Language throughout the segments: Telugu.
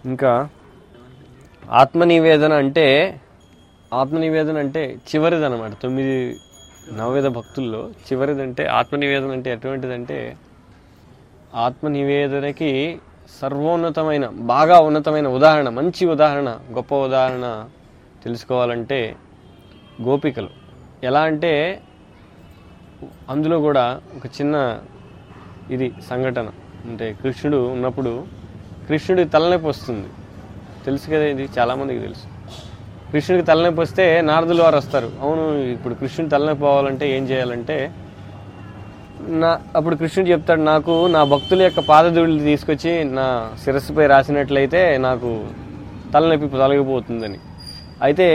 ఇంకా ఆత్మనివేదన అంటే ఆత్మనివేదన అంటే చివరిది అనమాట తొమ్మిది నవవిధ భక్తుల్లో చివరిదంటే ఆత్మనివేదన అంటే ఎటువంటిదంటే ఆత్మనివేదనకి సర్వోన్నతమైన బాగా ఉన్నతమైన ఉదాహరణ మంచి ఉదాహరణ గొప్ప ఉదాహరణ తెలుసుకోవాలంటే గోపికలు ఎలా అంటే అందులో కూడా ఒక చిన్న ఇది సంఘటన అంటే కృష్ణుడు ఉన్నప్పుడు కృష్ణుడికి తలనొప్పి వస్తుంది తెలుసు కదా ఇది చాలామందికి తెలుసు కృష్ణుడికి తలనొప్పి వస్తే నారదులు వారు వస్తారు అవును ఇప్పుడు కృష్ణుడి తలనొప్పి పోవాలంటే ఏం చేయాలంటే నా అప్పుడు కృష్ణుడు చెప్తాడు నాకు నా భక్తుల యొక్క పాదధూళి తీసుకొచ్చి నా శిరస్సుపై రాసినట్లయితే నాకు తలనొప్పి తొలగిపోతుందని అయితే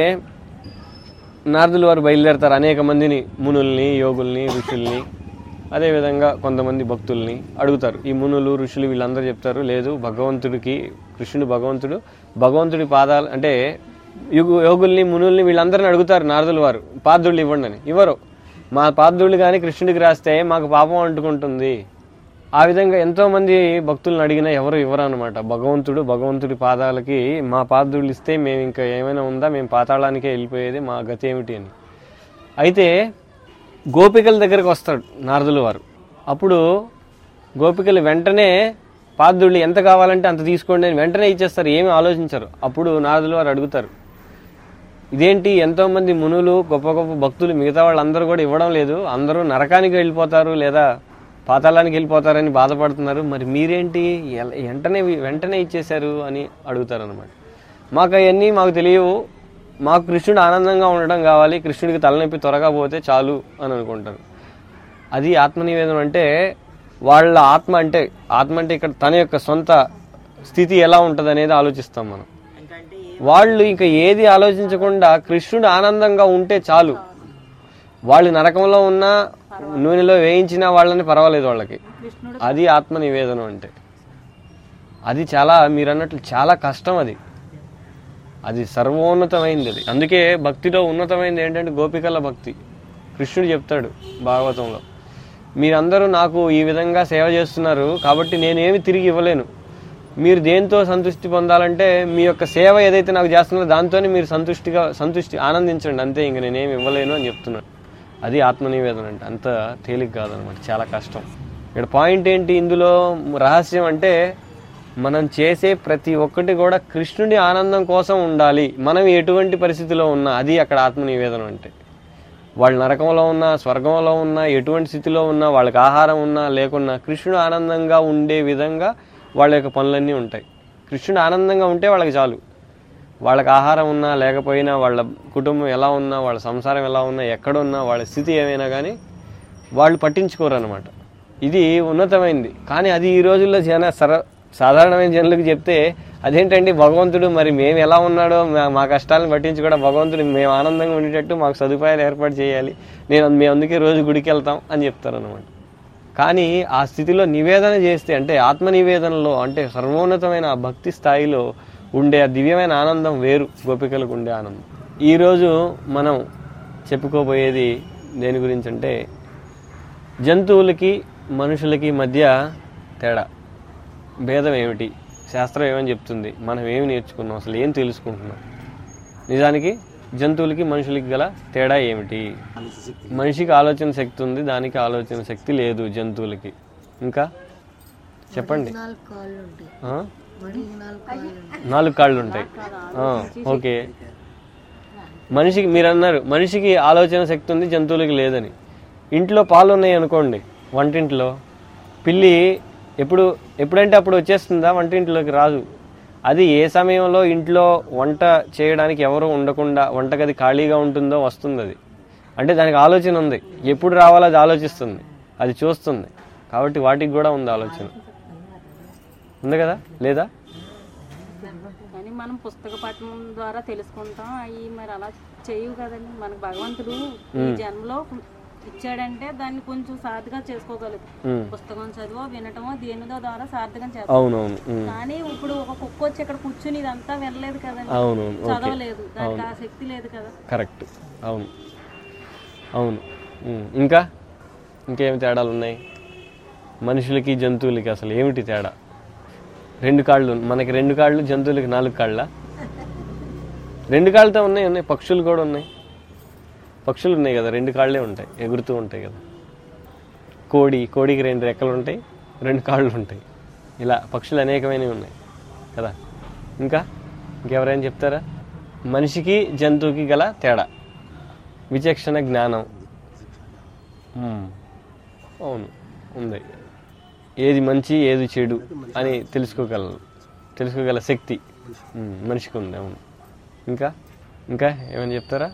నారదులు వారు బయలుదేరతారు అనేక మందిని మునుల్ని యోగుల్ని ఋషుల్ని అదేవిధంగా కొంతమంది భక్తుల్ని అడుగుతారు ఈ మునులు ఋషులు వీళ్ళందరూ చెప్తారు లేదు భగవంతుడికి కృష్ణుడు భగవంతుడు భగవంతుడి పాదాలు అంటే యుగు యోగుల్ని మునుల్ని వీళ్ళందరిని అడుగుతారు నారదుల వారు పాదుళ్ళు ఇవ్వండి అని ఇవ్వరు మా పాదుళ్ళు కానీ కృష్ణుడికి రాస్తే మాకు పాపం అంటుకుంటుంది ఆ విధంగా ఎంతో మంది భక్తులను అడిగినా ఎవరు ఇవ్వరు అనమాట భగవంతుడు భగవంతుడి పాదాలకి మా పాదుళ్ళు ఇస్తే మేము ఇంకా ఏమైనా ఉందా మేము పాతాళానికే వెళ్ళిపోయేది మా గతి ఏమిటి అని అయితే గోపికల దగ్గరికి వస్తాడు నారదుల వారు అప్పుడు గోపికలు వెంటనే పాదుళ్ళు ఎంత కావాలంటే అంత తీసుకోండి అని వెంటనే ఇచ్చేస్తారు ఏమీ ఆలోచించరు అప్పుడు నారదుల వారు అడుగుతారు ఇదేంటి ఎంతో మంది మునులు గొప్ప గొప్ప భక్తులు మిగతా వాళ్ళందరూ కూడా ఇవ్వడం లేదు అందరూ నరకానికి వెళ్ళిపోతారు లేదా పాతాళానికి వెళ్ళిపోతారని బాధపడుతున్నారు మరి మీరేంటి ఎల- వెంటనే వెంటనే ఇచ్చేశారు అని అడుగుతారు అనమాట మాకు అవన్నీ మాకు తెలియవు మాకు కృష్ణుడు ఆనందంగా ఉండడం కావాలి కృష్ణుడికి తలనొప్పి త్వరగా పోతే చాలు అని అనుకుంటారు అది ఆత్మనివేదన అంటే వాళ్ళ ఆత్మ అంటే ఆత్మ అంటే ఇక్కడ తన యొక్క సొంత స్థితి ఎలా ఉంటుంది అనేది ఆలోచిస్తాం మనం వాళ్ళు ఇంకా ఏది ఆలోచించకుండా కృష్ణుడు ఆనందంగా ఉంటే చాలు వాళ్ళు నరకంలో ఉన్న నూనెలో వేయించిన వాళ్ళని పర్వాలేదు వాళ్ళకి కృష్ణుడు అది ఆత్మ నివేదన అంటే అది చాలా మీరు అన్నట్లు చాలా కష్టం అది అది సర్వోన్నతమైంది అది అందుకే భక్తిలో ఉన్నతమైనది ఏంటంటే గోపికల భక్తి కృష్ణుడు చెప్తాడు భాగవతంలో మీరందరూ నాకు ఈ విధంగా సేవ చేస్తున్నారు కాబట్టి నేనేమి తిరిగి ఇవ్వలేను మీరు దేంతో సంతృష్టి పొందాలంటే మీ యొక్క సేవ ఏదైతే నాకు చేస్తున్నారో దాంతోనే మీరు సంతుష్టిగా సంతుష్టి ఆనందించండి అంతే ఇంక నేనేమి ఇవ్వలేను అని చెప్తున్నాడు అది ఆత్మనివేదన అంటే అంత తేలిక కాదనమాట చాలా కష్టం ఇక్కడ పాయింట్ ఏంటి ఇందులో రహస్యం అంటే మనం చేసే ప్రతి ఒక్కటి కూడా కృష్ణుడి ఆనందం కోసం ఉండాలి మనం ఎటువంటి పరిస్థితిలో ఉన్నా అది అక్కడ ఆత్మనివేదన అంటే వాళ్ళు నరకంలో ఉన్నా స్వర్గంలో ఉన్నా ఎటువంటి స్థితిలో ఉన్నా వాళ్ళకి ఆహారం ఉన్నా లేకున్నా కృష్ణుడు ఆనందంగా ఉండే విధంగా వాళ్ళ యొక్క పనులన్నీ ఉంటాయి కృష్ణుడు ఆనందంగా ఉంటే వాళ్ళకి చాలు వాళ్ళకి ఆహారం ఉన్నా లేకపోయినా వాళ్ళ కుటుంబం ఎలా ఉన్నా వాళ్ళ సంసారం ఎలా ఉన్నా ఎక్కడున్నా వాళ్ళ స్థితి ఏమైనా కానీ వాళ్ళు పట్టించుకోరు అనమాట ఇది ఉన్నతమైంది కానీ అది ఈ రోజుల్లో జన సర సాధారణమైన జనులకు చెప్తే అదేంటండి భగవంతుడు మరి మేము ఎలా ఉన్నాడో మా- మా కష్టాలను పట్టించుకోవడం భగవంతుడు మేము ఆనందంగా ఉండేటట్టు మాకు సదుపాయాలు ఏర్పాటు చేయాలి నేను అందు- మేము అందుకే రోజు గుడికి వెళ్తాం అని చెప్తారనమాట కానీ ఆ స్థితిలో నివేదన చేస్తే అంటే ఆత్మ నివేదనలో అంటే సర్వోన్నతమైన ఆ భక్తి స్థాయిలో ఉండే ఆ దివ్యమైన ఆనందం వేరు గోపికలకు ఉండే ఆనందం ఈరోజు మనం చెప్పుకోబోయేది దేని గురించి అంటే జంతువులకి మనుషులకి మధ్య తేడా భేదం ఏమిటి శాస్త్రం ఏమని చెప్తుంది మనం ఏమి నేర్చుకున్నాం అసలు ఏం తెలుసుకుంటున్నాం నిజానికి జంతువులకి మనుషులకి గల తేడా ఏమిటి మనిషికి ఆలోచన శక్తి ఉంది దానికి ఆలోచన శక్తి లేదు జంతువులకి ఇంకా చెప్పండి నాలుగు కాళ్ళు ఉంటాయి ఆ? మడికి నాలుగు కాళ్ళు ఉంటాయి నాలుగు కాళ్ళు ఉంటాయి ఆ, ఓకే మనిషికి మీరు అన్నారు మనిషికి ఆలోచన శక్తి ఉంది జంతువులకి లేదని ఇంట్లో పాలు ఉన్నాయి అనుకోండి వంటింట్లో పిల్లి ఎప్పుడు ఎప్పుడంటే అప్పుడు వచ్చేస్తుందా వంటింట్లోకి రాదు అది ఏ సమయంలో ఇంట్లో వంట చేయడానికి ఎవరు ఉండకుండా వంటగది ఖాళీగా ఉంటుందో వస్తుంది అది అంటే దానికి ఆలోచన ఉంది ఎప్పుడు రావాలో అది ఆలోచిస్తుంది అది చూస్తుంది కాబట్టి వాటికి కూడా ఉంది ఆలోచన ఉంది కదా లేదా కానీ మనం పుస్తక పఠనం ద్వారా తెలుసుకుంటాం అవి మరి అలా చేయవు కదండి మనకు భగవంతుడు ఈ జన్మలో ఇచ్చాడంటే దాన్ని కొంచెం సార్థగా చేసుకోగలుగుతాం ఉమ్. పుస్తకం చదివో వినటమో దేనిదో ద్వారా సార్థకం చేస్తాం అవునవును ఉమ్. కానీ ఇప్పుడు ఒక కుక్క వచ్చి ఇక్కడ కూర్చుని ఇదంతా వినలేదు కదండి అవునవును ఓకే చదవలేదు దానికి ఆ శక్తి లేదు కదా కరెక్ట్ అవును అవును ఉమ్. ఇంకా ఇంకేమి తేడాలు ఉన్నాయి మనుషులకి జంతువులకి అసలు ఏమిటి తేడా రెండు కాళ్ళు మనకి రెండు కాళ్ళు జంతువులకి నాలుగు కాళ్ళ రెండు కాళ్ళతో ఉన్నాయి ఉన్నాయి పక్షులు కూడా ఉన్నాయి పక్షులు ఉన్నాయి కదా రెండు కాళ్ళే ఉంటాయి ఎగురుతూ ఉంటాయి కదా కోడి కోడికి రెండు రెక్కలు ఉంటాయి రెండు కాళ్ళు ఉంటాయి ఇలా పక్షులు అనేకమైనవి ఉన్నాయి కదా ఇంకా ఇంకెవరైనా చెప్తారా మనిషికి జంతువుకి గల తేడా విచక్షణ జ్ఞానం మ్మ్. అవును ఉంది ఏది మంచి ఏది చెడు అని తెలుసుకోగలరు తెలుసుకోగల శక్తి మ్మ్. మనిషికి ఉంది అవును ఇంకా ఇంకా ఏమైనా చెప్తారా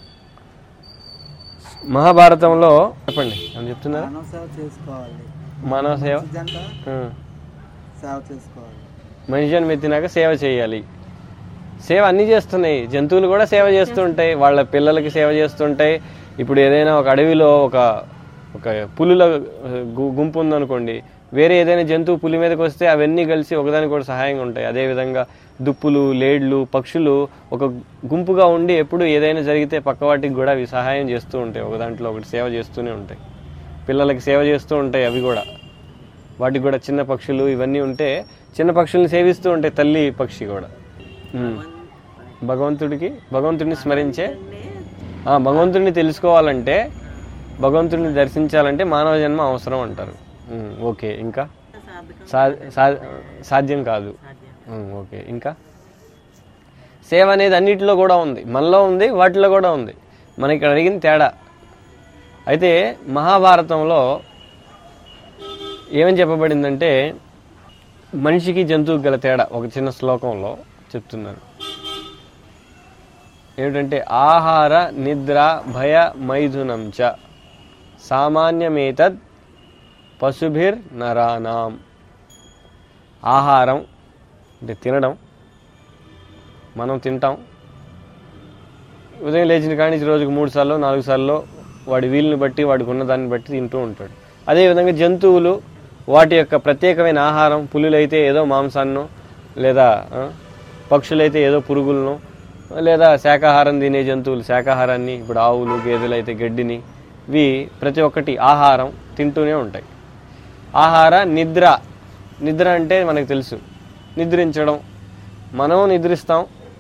మహాభారతంలో చెప్పండి ఏమైనా చెప్తున్నారా మానవ సేవ చేసుకోవాలి మానవ సేవ జంట ఆ. సేవ చేసుకోవాలి మనిషి జన్మెత్తినాక సేవ చేయాలి సేవ అన్నీ చేస్తున్నాయి జంతువులు కూడా సేవ చేస్తుంటాయి వాళ్ళ పిల్లలకి సేవ చేస్తుంటాయి ఇప్పుడు ఏదైనా ఒక అడవిలో ఒక ఒక పులుల గు- గుంపు ఉందనుకోండి వేరే ఏదైనా జంతువు పులి మీదకి వస్తే అవన్నీ కలిసి ఒకదానికి కూడా సహాయంగా ఉంటాయి అదేవిధంగా దుప్పులు లేడ్లు పక్షులు ఒక గుంపుగా ఉండి ఎప్పుడు ఏదైనా జరిగితే పక్క వాటికి కూడా అవి సహాయం చేస్తూ ఉంటాయి ఒక దాంట్లో ఒకటి సేవ చేస్తూనే ఉంటాయి పిల్లలకి సేవ చేస్తూ ఉంటాయి అవి కూడా వాటికి కూడా చిన్న పక్షులు ఇవన్నీ ఉంటే చిన్న పక్షుల్ని సేవిస్తూ ఉంటాయి తల్లి పక్షి కూడా ఉమ్. భగవంతుడికి భగవంతుడిని స్మరించే ఆ, భగవంతుడిని తెలుసుకోవాలంటే భగవంతుడిని దర్శించాలంటే మానవ జన్మ అవసరం అంటారు ఉమ్, ఓకే ఇంకా సా- సా- సాధ్యం కాదు ఉమ్, ఓకే ఇంకా సేవ అనేది అన్నిటిలో కూడా ఉంది మనలో ఉంది వాటిలో కూడా ఉంది మనకి ఇక్కడ అడిగిన తేడా అయితే మహాభారతంలో ఏమని చెప్పబడిందంటే మనిషికి జంతువుకి గల తేడా ఒక చిన్న శ్లోకంలో చెప్తున్నారు ఏమిటంటే ఆహార నిద్ర భయ మైథునం చ సామాన్యమేతద్ పశుభిర్ నరానాం ఆహారం అంటే తినడం మనం తింటాం ఉదయం లేచిన కాడి నుంచి రోజుకు మూడు సార్లు నాలుగు సార్లు వాడి వీలుని బట్టి వాడికి ఉన్న దాన్ని బట్టి తింటూ ఉంటాడు అదేవిధంగా జంతువులు వాటి యొక్క ప్రత్యేకమైన ఆహారం పులులైతే ఏదో మాంసాన్నో లేదా ఆ, పక్షులైతే ఏదో పురుగులను లేదా శాకాహారం తినే జంతువులు శాకాహారాన్ని ఇప్పుడు ఆవులు గేదెలు అయితే గడ్డిని ఇవి ప్రతి ఒక్కటి ఆహారం తింటూనే ఉంటాయి ఆహార నిద్ర నిద్ర అంటే మనకు తెలుసు నిద్రించడం మనం నిద్రిస్తాం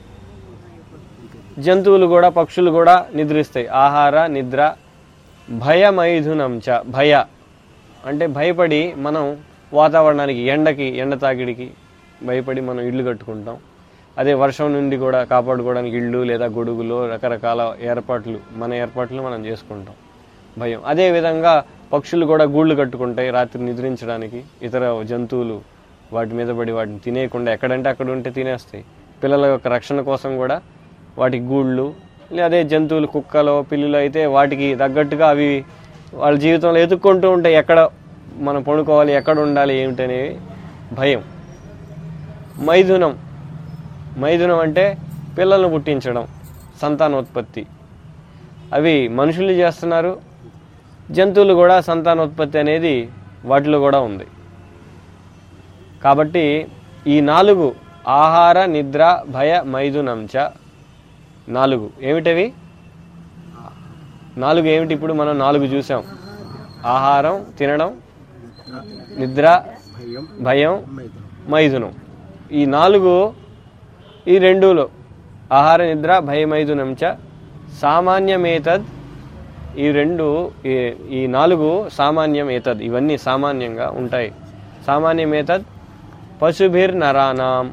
జంతువులు కూడా పక్షులు కూడా నిద్రిస్తాయి ఆహార నిద్ర భయమైథునం చ భయ అంటే భయపడి మనం వాతావరణానికి ఎండకి ఎండ తాకిడికి భయపడి మనం ఇల్లు కట్టుకుంటాం అదే వర్షం నుండి కూడా కాపాడుకోవడానికి ఇళ్ళు లేదా గొడుగులు రకరకాల ఏర్పాట్లు మన ఏర్పాట్లు మనం చేసుకుంటాం భయం అదే విధంగా పక్షులు కూడా గూళ్ళు కట్టుకుంటాయి రాత్రి నిద్రించడానికి ఇతర జంతువులు వాటి మీద పడి వాటిని తినేయకుండా ఎక్కడంటే అక్కడ ఉంటే తినేస్తాయి పిల్లల యొక్క రక్షణ కోసం కూడా వాటికి గూళ్ళు లేదా అదే జంతువులు కుక్కలు పిల్లులు అయితే వాటికి తగ్గట్టుగా అవి వాళ్ళ జీవితంలో ఎదుక్కుంటూ ఉంటాయి ఎక్కడ మనం పడుకోవాలి ఎక్కడ ఉండాలి ఏమిటనే భయం మైథునం మైథునం అంటే పిల్లలను పుట్టించడం సంతానోత్పత్తి అవి మనుషులు చేస్తున్నారు జంతువులు కూడా సంతానోత్పత్తి అనేది వాటిలో కూడా ఉంది కాబట్టి ఈ నాలుగు ఆహార నిద్ర భయ మైథునంచ నాలుగు ఏమిటవి నాలుగు ఏమిటి ఇప్పుడు మనం నాలుగు చూసాం ఆహారం తినడం నిద్ర భయం మైథునం ఈ నాలుగు ఈ రెండులో ఆహార నిద్ర భయమైథునం చ సామాన్యమేతద్ ఈ రెండు ఈ- ఈ నాలుగు సామాన్యం ఏతద్ ఇవన్నీ సామాన్యంగా ఉంటాయి సామాన్యమేతద్ పశుభిర్ నరానాం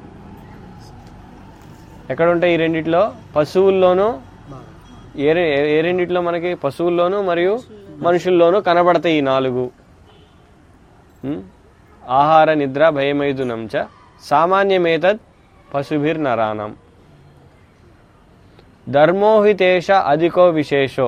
ఎక్కడ ఉంటాయి ఈ రెండిట్లో పశువుల్లోనూ ఏ రె- ఏ రెండిట్లో మనకి పశువుల్లోనూ మరియు మనుషుల్లోనూ కనబడతాయి ఈ నాలుగు ఉం? ఆహార నిద్ర భయమైథునం చ సామాన్యమేతద్ పశుభిర్ నరానం ధర్మోహితేష అధికో విశేషో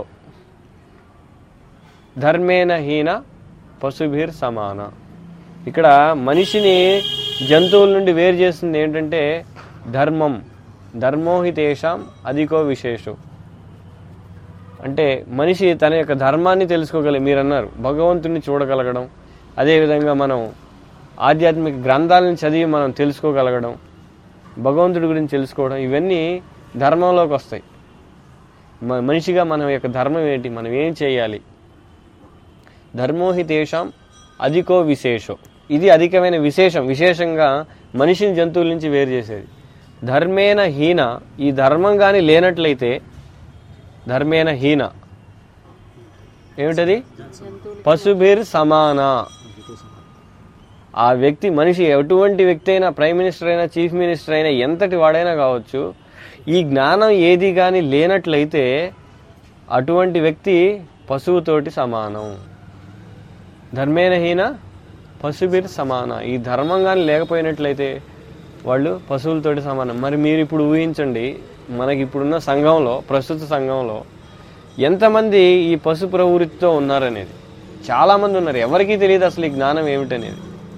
ధర్మేన హీన పశుభిర్ సమాన ఇక్కడ మనిషిని జంతువుల నుండి వేరు చేస్తుంది ఏంటంటే ధర్మం ధర్మోహితేషాం అధికో విశేషో అంటే మనిషి తన యొక్క ధర్మాన్ని తెలుసుకోగలి మీరు అన్నారు భగవంతుని చూడగలగడం అదేవిధంగా మనం ఆధ్యాత్మిక గ్రంథాలను చదివి మనం తెలుసుకోగలగడం భగవంతుడి గురించి తెలుసుకోవడం ఇవన్నీ ధర్మంలోకి వస్తాయి మ- మనిషిగా మన యొక్క ధర్మం ఏంటి మనం ఏం చేయాలి ధర్మోహితేషాం అధికో విశేషో ఇది అధికమైన విశేషం విశేషంగా మనిషిని జంతువుల నుంచి వేరు చేసేది ధర్మేన హీన ఈ ధర్మం కానీ లేనట్లయితే ధర్మేన హీన ఏమిటది జంతువులు పశుభిర్ సమాన ఆ వ్యక్తి మనిషి ఎటువంటి వ్యక్తి అయినా ప్రైమ్ మినిస్టర్ అయినా చీఫ్ మినిస్టర్ అయినా ఎంతటి వాడైనా కావచ్చు ఈ జ్ఞానం ఏది కానీ లేనట్లయితే అటువంటి వ్యక్తి పశువుతోటి సమానం ధర్మేనహీన పశుభిర్ సమాన ఈ ధర్మం కానీ లేకపోయినట్లయితే వాళ్ళు పశువులతోటి సమానం మరి మీరు ఇప్పుడు ఊహించండి మనకి ఇప్పుడున్న సంఘంలో ప్రస్తుత సంఘంలో ఎంతమంది ఈ పశు ప్రవృత్తితో ఉన్నారనేది చాలామంది ఉన్నారు ఎవరికీ తెలియదు అసలు ఈ జ్ఞానం ఏమిటనేది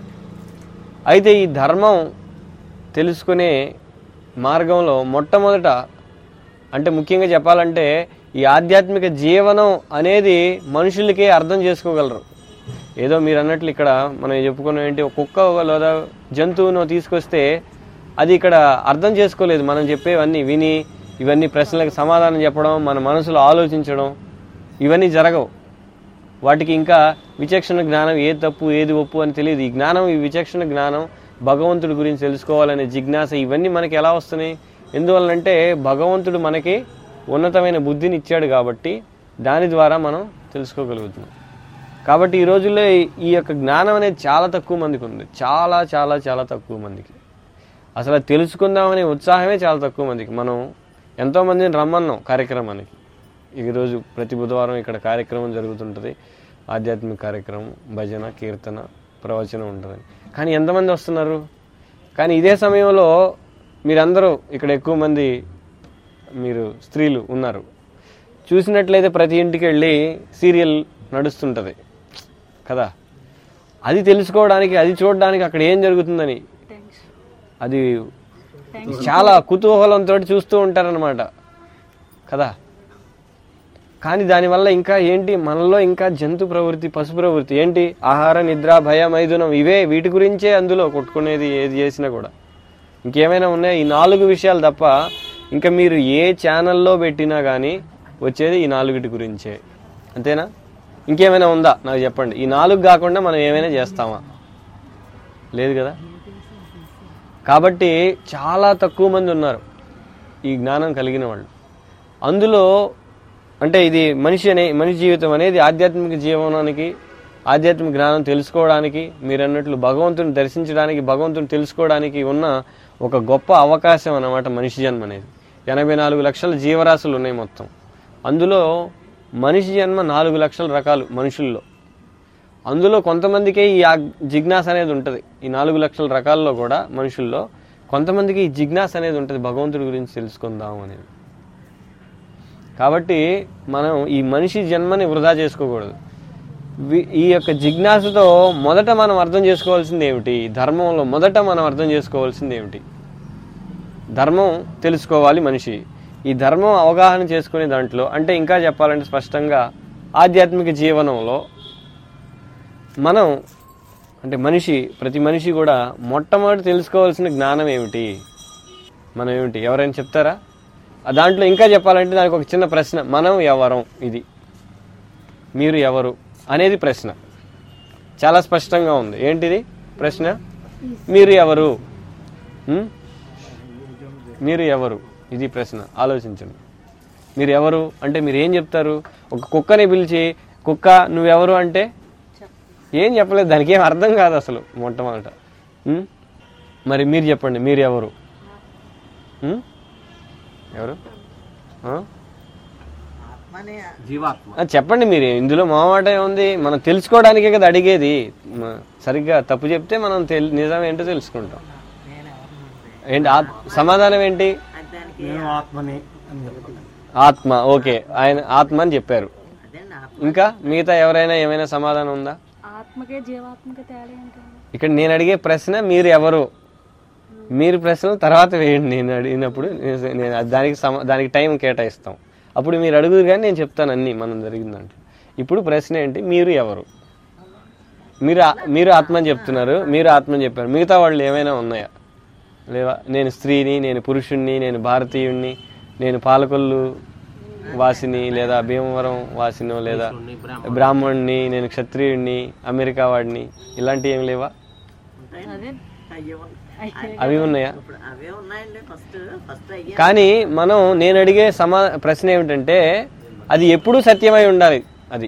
అయితే ఈ ధర్మం తెలుసుకునే మార్గంలో మొట్టమొదట అంటే ముఖ్యంగా చెప్పాలంటే ఈ ఆధ్యాత్మిక జీవనం అనేది మనుషులకే అర్థం చేసుకోగలరు ఏదో మీరు అన్నట్లు ఇక్కడ మనం చెప్పుకున్నాం ఏంటి ఒక కుక్క లేదా జంతువును తీసుకొస్తే అది ఇక్కడ అర్థం చేసుకోలేదు మనం చెప్పేవన్నీ విని ఇవన్నీ ప్రశ్నలకు సమాధానం చెప్పడం మన మనసులో ఆలోచించడం ఇవన్నీ జరగవు వాటికి ఇంకా విచక్షణ జ్ఞానం ఏది తప్పు ఏది ఒప్పు అని తెలియదు ఈ జ్ఞానం ఈ విచక్షణ జ్ఞానం భగవంతుడి గురించి తెలుసుకోవాలనే జిజ్ఞాస ఇవన్నీ మనకి ఎలా వస్తున్నాయి ఎందువల్లంటే భగవంతుడు మనకి ఉన్నతమైన బుద్ధిని ఇచ్చాడు కాబట్టి దాని ద్వారా మనం తెలుసుకోగలుగుతున్నాం కాబట్టి ఈ రోజుల్లో ఈ- ఈ యొక్క జ్ఞానం అనేది చాలా తక్కువ మందికి ఉంది చాలా చాలా చాలా తక్కువ మందికి అసలు అది తెలుసుకుందామనే ఉత్సాహమే చాలా తక్కువ మందికి మనం ఎంతో మందిని రమ్మన్నాం కార్యక్రమానికి ఈరోజు ప్రతి బుధవారం ఇక్కడ కార్యక్రమం జరుగుతుంటుంది ఆధ్యాత్మిక కార్యక్రమం భజన కీర్తన ప్రవచనం ఉంటుంది కానీ ఎంతమంది వస్తున్నారు కానీ ఇదే సమయంలో మీరందరూ ఇక్కడ ఎక్కువ మంది మీరు స్త్రీలు ఉన్నారు చూసినట్లయితే ప్రతి ఇంటికి వెళ్ళి సీరియల్ నడుస్తుంటుంది కదా అది తెలుసుకోవడానికి అది చూడడానికి అక్కడ ఏం జరుగుతుందని టెన్షన్ అది చాలా కుతూహలంతో చూస్తూ ఉంటారనమాట కదా కానీ దానివల్ల ఇంకా ఏంటి మనలో ఇంకా జంతు ప్రవృత్తి పశు ప్రవృత్తి ఏంటి ఆహార నిద్ర భయ మైథునం ఇవే వీటి గురించే అందులో కొట్టుకునేది ఏది చేసినా కూడా ఇంకేమైనా ఉన్నాయి ఈ నాలుగు విషయాలు తప్ప ఇంకా మీరు ఏ ఛానల్లో పెట్టినా కానీ వచ్చేది ఈ నాలుగిటి గురించే అంతేనా ఇంకేమైనా ఉందా నాకు చెప్పండి ఈ నాలుగు కాకుండా మనం ఏమైనా చేస్తామా లేదు కదా కాబట్టి చాలా తక్కువ మంది ఉన్నారు ఈ జ్ఞానం కలిగిన వాళ్ళు అందులో అంటే ఇది మనిషి అనే మనిషి జీవితం అనేది ఆధ్యాత్మిక జీవనానికి ఆధ్యాత్మిక జ్ఞానం తెలుసుకోవడానికి మీరు అన్నట్లు భగవంతుని దర్శించడానికి భగవంతుని తెలుసుకోవడానికి ఉన్న ఒక గొప్ప అవకాశం అన్నమాట మనిషి జన్మ అనేది ఎనభై నాలుగు లక్షల జీవరాశులు ఉన్నాయి మొత్తం అందులో మనిషి జన్మ నాలుగు లక్షల రకాలు మనుషుల్లో అందులో కొంతమందికే ఈ ఆగ్- జిజ్ఞాస అనేది ఉంటుంది ఈ నాలుగు లక్షల రకాల్లో కూడా మనుషుల్లో కొంతమందికి ఈ జిజ్ఞాస అనేది ఉంటుంది భగవంతుడి గురించి తెలుసుకుందాం అనేది కాబట్టి మనం ఈ మనిషి జన్మని వృధా చేసుకోకూడదు వి- ఈ యొక్క జిజ్ఞాసతో మొదట మనం అర్థం చేసుకోవాల్సింది ఏమిటి ధర్మంలో మొదట మనం అర్థం చేసుకోవాల్సింది ఏమిటి ధర్మం తెలుసుకోవాలి మనిషి ఈ ధర్మం అవగాహన చేసుకునే దాంట్లో అంటే ఇంకా చెప్పాలంటే స్పష్టంగా ఆధ్యాత్మిక జీవనంలో మనం అంటే మనిషి ప్రతి మనిషి కూడా మొట్టమొదటి తెలుసుకోవాల్సిన జ్ఞానం ఏమిటి మనం ఏమిటి ఎవరైనా చెప్తారా ఆ దాంట్లో ఇంకా చెప్పాలంటే దానికి ఒక చిన్న ప్రశ్న మనం ఎవరం ఇది మీరు ఎవరు అనేది ప్రశ్న చాలా స్పష్టంగా ఉంది ఏంటిది ప్రశ్న మీరు ఎవరు ఉం? మీరు ఎవరు ఇది ప్రశ్న ఆలోచించండి మీరు ఎవరు అంటే మీరు ఏం చెప్తారు ఒక కుక్కని పిలిచి కుక్క నువ్వెవరు అంటే ఏం చెప్పలేదు దానికి ఏం అర్థం కాదు అసలు మొట్టమొదట ఉం? మరి మీరు చెప్పండి మీరు ఎవరు ఉం? ఎవరు ఆ? జీవాత్మ ఆ, చెప్పండి మీరు ఇందులో మామాట ఏముంది మనం తెలుసుకోవడానికే కదా అడిగేది మ- సరిగ్గా తప్పు చెప్తే మనం తెల్- నిజం ఏంటో తెలుసుకుంటాం ఏంటి ఆత్- సమాధానం ఏంటి నేను ఆత్మని అని చెప్పాలి ఆత్మ ఓకే ఆయన ఆత్మ అని చెప్పారు ఇంకా మిగతా ఎవరైనా ఏమైనా సమాధానం ఉందా ఆత్మకే జీవాత్మకే తేడా ఏంటండి ఇక్కడ నేను అడిగే ప్రశ్న మీరు ఎవరు మీరు ప్రశ్నలు తర్వాత వేయండి నేను అడిగినప్పుడు నేను- నేను దానికి సమ దానికి టైం కేటాయిస్తాం అప్పుడు మీరు అడుగురు కానీ నేను చెప్తాను అన్ని మనం జరిగిందంటే ఇప్పుడు ప్రశ్న ఏంటి మీరు ఎవరు మీరు ఆ- మీరు ఆత్మ అని చెప్తున్నారు మీరు ఆత్మ అని చెప్పారు మిగతా వాళ్ళు ఏమైనా ఉన్నాయా లేవా నేను స్త్రీని నేను పురుషుణ్ణి నేను భారతీయుణ్ణి నేను పాలకొల్లు వాసిని లేదా భీమవరం వాసినో లేదా బ్రాహ్మణ్ణి నేను క్షత్రియుణ్ణి అమెరికా వాడిని ఇలాంటివి ఏం లేవా అదే అయితే అవి ఉన్నాయా ఇప్పుడు అవే ఉన్నాయండి ఫస్ట్ ఫస్ట్ అయ్యే కానీ మనం నేను అడిగే సమా ప్రశ్న ఏమిటంటే అది ఎప్పుడూ సత్యమై ఉండాలి అది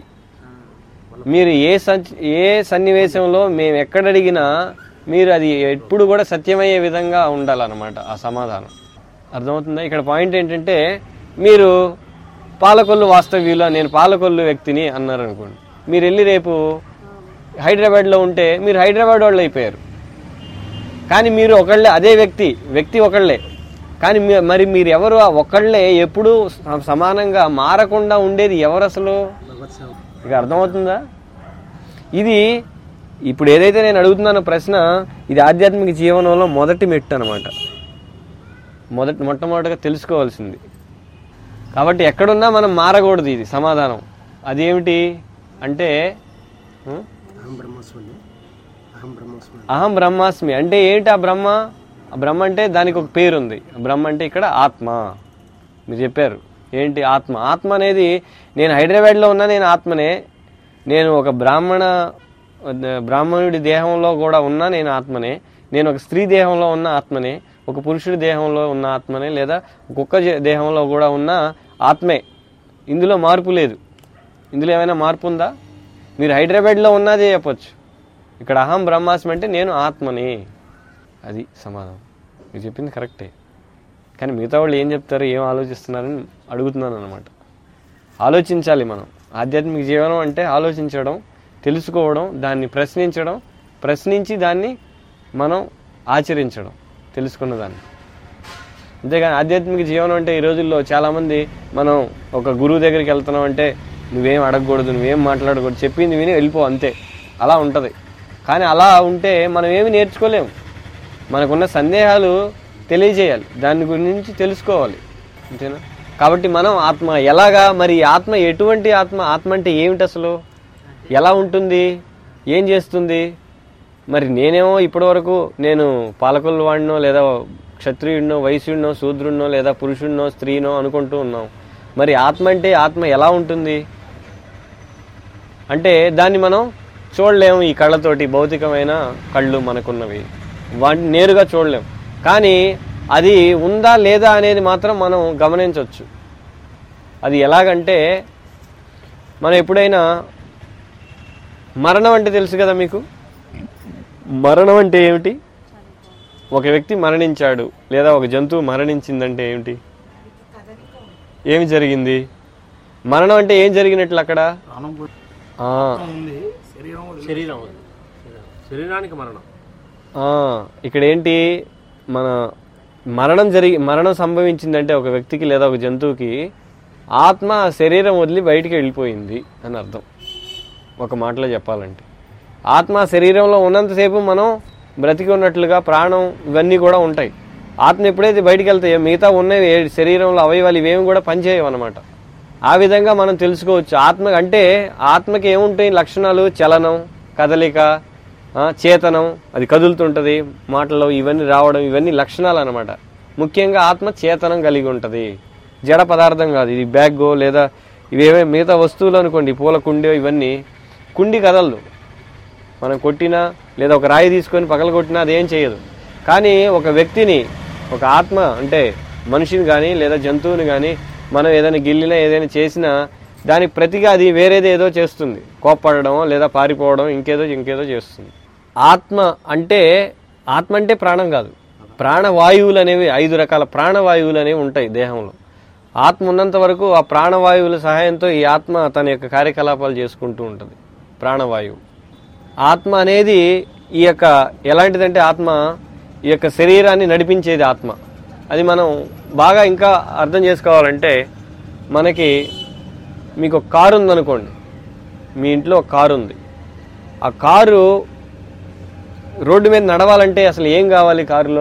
మీరు ఏ సంచ ఏ సన్నివేశంలో మేము ఎక్కడ అడిగినా మీరు అది ఎప్పుడు కూడా సత్యమయ్యే విధంగా ఉండాలన్నమాట ఆ సమాధానం అర్థమవుతుందా ఇక్కడ పాయింట్ ఏంటంటే మీరు పాలకొల్లు వాస్తవ్యుల నేను పాలకొల్లు వ్యక్తిని అన్నారు అనుకోండి మీరు వెళ్ళి రేపు హైదరాబాద్లో ఉంటే మీరు హైదరాబాద్ వాళ్ళు అయిపోయారు కానీ మీరు ఒకళ్ళే అదే వ్యక్తి వ్యక్తి ఒకళ్ళే కానీ మీ- మరి మీరు ఎవరు ఆ ఒకళ్ళే ఎప్పుడూ స- సమానంగా మారకుండా ఉండేది ఎవరు అసలు ఇక అర్థమవుతుందా ఇది ఇప్పుడు ఏదైతే నేను అడుగుతున్నానో ప్రశ్న ఇది ఆధ్యాత్మిక జీవనంలో మొదటి మెట్టు అనమాట మొదటి మొట్టమొదటిగా తెలుసుకోవాల్సింది కాబట్టి ఎక్కడున్నా మనం మారకూడదు ఇది సమాధానం అదేమిటి అంటే ఉం? అహం బ్రహ్మస్వామి అహం బ్రహ్మస్వామి అహం బ్రహ్మాస్మి అంటే ఏంటి ఆ బ్రహ్మ ఆ బ్రహ్మ అంటే దానికి ఒక పేరు ఉంది బ్రహ్మ అంటే ఇక్కడ ఆత్మ మీరు చెప్పారు ఏంటి ఆత్మ ఆత్మ అనేది నేను హైదరాబాద్లో ఉన్నా నేను ఆత్మనే నేను ఒక బ్రాహ్మణ బ్రాహ్మణుడి దేహంలో కూడా ఉన్నా నేను ఆత్మనే నేను ఒక స్త్రీ దేహంలో ఉన్న ఆత్మనే ఒక పురుషుడి దేహంలో ఉన్న ఆత్మనే లేదా ఒక్కొక్క జే- దేహంలో కూడా ఉన్న ఆత్మే ఇందులో మార్పు లేదు ఇందులో ఏమైనా మార్పు ఉందా మీరు హైదరాబాద్లో ఉన్నదే చెప్పొచ్చు ఇక్కడ అహం బ్రహ్మాస్మి అంటే నేను ఆత్మని అది సమాధానం మీరు చెప్పింది కరెక్టే కానీ మిగతా వాళ్ళు ఏం చెప్తారు ఏం ఆలోచిస్తున్నారని అడుగుతున్నాను అనమాట ఆలోచించాలి మనం ఆధ్యాత్మిక జీవనం అంటే ఆలోచించడం తెలుసుకోవడం దాన్ని ప్రశ్నించడం ప్రశ్నించి దాన్ని మనం ఆచరించడం తెలుసుకున్న దాన్ని అంతేగాని ఆధ్యాత్మిక జీవనం అంటే ఈ రోజుల్లో చాలామంది మనం ఒక గురువు దగ్గరికి వెళ్తున్నాం అంటే నువ్వేం అడగకూడదు నువ్వేం మాట్లాడకూడదు చెప్పింది విని వెళ్ళిపో అంతే అలా ఉంటుంది కానీ అలా ఉంటే మనం ఏమి నేర్చుకోలేము మనకున్న సందేహాలు తెలియజేయాలి దాని గురించి తెలుసుకోవాలి అంతేనా కాబట్టి మనం ఆత్మ ఎలాగా మరి ఈ ఆత్మ ఎటువంటి ఆత్మ ఆత్మ అంటే ఏమిటి అసలు ఎలా ఉంటుంది ఏం చేస్తుంది మరి నేనేమో ఇప్పటివరకు నేను పాలకుల వాడినో లేదా క్షత్రియుడినో వైశ్యుడినో శూద్రుడినో లేదా పురుషుడినో స్త్రీనో అనుకుంటూ ఉన్నాం మరి ఆత్మ అంటే ఆత్మ ఎలా ఉంటుంది అంటే దాన్ని మనం చూడలేము ఈ కళ్ళతోటి భౌతికమైన కళ్ళు మనకున్నవి వాటిని నేరుగా చూడలేం కానీ అది ఉందా లేదా అనేది మాత్రం మనం గమనించవచ్చు అది ఎలాగంటే మనం ఎప్పుడైనా మరణం అంటే తెలుసు కదా మీకు మరణం అంటే ఏమిటి ఒక వ్యక్తి మరణించాడు లేదా ఒక జంతువు మరణించిందంటే ఏమిటి ఏమి జరిగింది మరణం అంటే ఏం జరిగినట్లు అక్కడ అనుభూతి ఆ, ఉంది శరీరం వదిలి- శరీరం శరీరానికి మరణం ఆ, ఇక్కడ ఏంటి మన మరణం జరిగి మరణం సంభవించిందంటే ఒక వ్యక్తికి లేదా ఒక జంతువుకి ఆత్మ ఆ శరీరం వదిలి బయటికి వెళ్ళిపోయింది అని అర్థం ఒక మాటలో చెప్పాలంటే ఆత్మ ఆ శరీరంలో ఉన్నంతసేపు మనం బ్రతికి ఉన్నట్లుగా ప్రాణం ఇవన్నీ కూడా ఉంటాయి ఆత్మ ఎప్పుడైతే బయటికి వెళ్తాయో మిగతా ఉన్నవి ఏ- శరీరంలో అవయవాలు ఇవేమి కూడా పనిచేయవు అనమాట ఆ విధంగా మనం తెలుసుకోవచ్చు ఆత్మ అంటే ఆత్మకి ఏముంటాయి లక్షణాలు చలనం కదలిక ఆ, చేతనం అది కదులుతుంటది మాటల్లో ఇవన్నీ రావడం ఇవన్నీ లక్షణాలు అనమాట ముఖ్యంగా ఆత్మ చేతనం కలిగి ఉంటది జడ పదార్థం కాదు ఇది బ్యాగో లేదా ఇవేవే మిగతా వస్తువులు అనుకోండి పూల కుండో ఇవన్నీ కుండి కదలదు మనం కొట్టినా లేదా ఒక రాయి తీసుకొని పగల కొట్టినా అదేం చేయదు కానీ ఒక వ్యక్తిని ఒక ఆత్మ అంటే మనిషిని కానీ లేదా జంతువుని కానీ మనం ఏదైనా గిల్లినా ఏదైనా చేసినా దానికి ప్రతిగా అది వేరేది ఏదో చేస్తుంది కోప్పడడం లేదా పారిపోవడం ఇంకేదో ఇంకేదో చేస్తుంది ఆత్మ అంటే ఆత్మ అంటే ప్రాణం కాదు ప్రాణవాయువులు అనేవి ఐదు రకాల ప్రాణవాయువులు అనేవి ఉంటాయి దేహంలో ఆత్మ ఉన్నంత వరకు ఆ ప్రాణవాయువుల సహాయంతో ఈ ఆత్మ తన యొక్క కార్యకలాపాలు చేసుకుంటూ ఉంటుంది ప్రాణవాయువు ఆత్మ అనేది ఈ యొక్క ఎలాంటిదంటే ఆత్మ ఈ యొక్క శరీరాన్ని నడిపించేది ఆత్మ అది మనం బాగా ఇంకా అర్థం చేసుకోవాలంటే మనకి మీకు ఒక కారు ఉందనుకోండి మీ ఇంట్లో ఒక కారు ఉంది ఆ కారు రోడ్డు మీద నడవాలంటే అసలు ఏం కావాలి కారులో